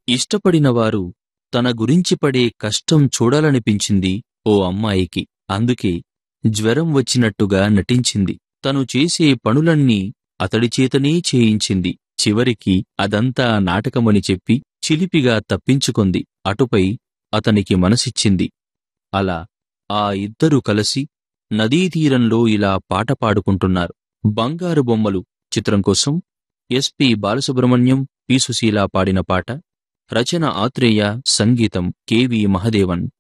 ఇష్టపడినవారు తన గురించి పడే కష్టం చూడాలనిపించింది ఓ అమ్మాయికి అందుకే జ్వరం వచ్చినట్టుగా నటించింది తను చేసే పనులన్నీ అతడి చేతనే చేయించింది చివరికి అదంతా నాటకమని చెప్పి చిలిపిగా తప్పించుకుంది అటుపై అతనికి మనసిచ్చింది అలా ఆ ఇద్దరు కలిసి నదీతీరంలో ఇలా పాట పాడుకుంటున్నారు బంగారు బొమ్మలు చిత్రం కోసం ఎస్పి బాలసుబ్రహ్మణ్యం పి సుశీల పాడిన పాట రచన ఆత్రేయ సంగీతం కెవి మహదేవన్